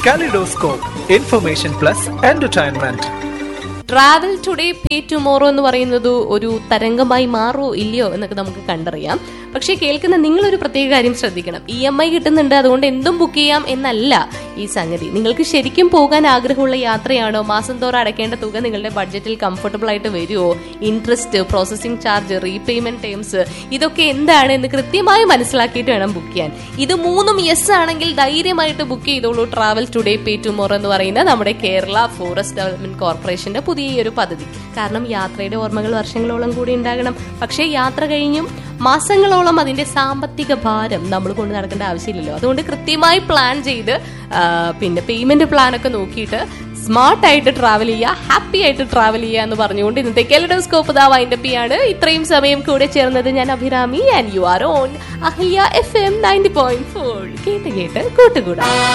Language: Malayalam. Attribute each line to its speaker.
Speaker 1: kaleidoscope information plus entertainment
Speaker 2: travel today pay tomorrow എന്ന് പറയുന്നത് ഒരു തരംഗമായി മാറോ ഇല്ലയോ എന്നൊക്കെ നമുക്ക് കണ്ടറിയാം പക്ഷേ കേൾക്കുന്ന നിങ്ങളൊരു പ്രത്യേക കാര്യം ശ്രദ്ധിക്കണം ഇ എം ഐ കിട്ടുന്നുണ്ട് അതുകൊണ്ട് എന്തും ബുക്ക് ചെയ്യാം എന്നല്ല ഈ സംഗതി നിങ്ങൾക്ക് ശരിക്കും പോകാൻ ആഗ്രഹമുള്ള യാത്രയാണോ മാസം തോറും അടയ്ക്കേണ്ട തുക നിങ്ങളുടെ ബഡ്ജറ്റിൽ കംഫർട്ടബിൾ ആയിട്ട് വരുമോ interest processing charge repayment terms ഇതൊക്കെ എന്താണ് എന്ന് കൃത്യമായി മനസ്സിലാക്കിയിട്ട് വേണം ബുക്ക് ചെയ്യാൻ ഇത് മൂന്നും യെസ് ആണെങ്കിൽ ധൈര്യമായിട്ട് ബുക്ക് ചെയ്തോളൂ ട്രാവൽ ടുഡേ പേ ടുമോറോ എന്ന് പറയുന്ന നമ്മുടെ കേരള ഫോറസ്റ്റ് ഡെവലപ്മെന്റ് കോർപ്പറേഷന്റെ പുതിയ ഈ ഒരു പദ്ധതി കാരണം യാത്രയുടെ ഓർമ്മകൾ വർഷങ്ങളോളം കൂടി ഉണ്ടാകണം പക്ഷേ യാത്ര കഴിഞ്ഞും മാസങ്ങളോളം അതിന്റെ സാമ്പത്തിക ഭാരം നമ്മൾ കൊണ്ട് നടക്കേണ്ട ആവശ്യമില്ലല്ലോ അതുകൊണ്ട് കൃത്യമായി പ്ലാൻ ചെയ്ത് ആ, പിന്നെ പേയ്മെന്റ് പ്ലാൻ ഒക്കെ നോക്കിയിട്ട് സ്മാർട്ട് ആയിട്ട് ട്രാവൽ ചെയ്യുക ഹാപ്പി ആയിട്ട് ട്രാവൽ ചെയ്യുക എന്ന് പറഞ്ഞുകൊണ്ട് ഇന്നത്തെ കെലഡോസ്കോപ്പ് ദാ വൈൻഡപ്പ് ആണ് ഇത്രയും സമയം കൂടെ ചേർന്നത് ഞാൻ Abhirami and you are on Ahalya F M ninety point four കേട്ട് കേട്ട് കൂട്ടുകൂടാ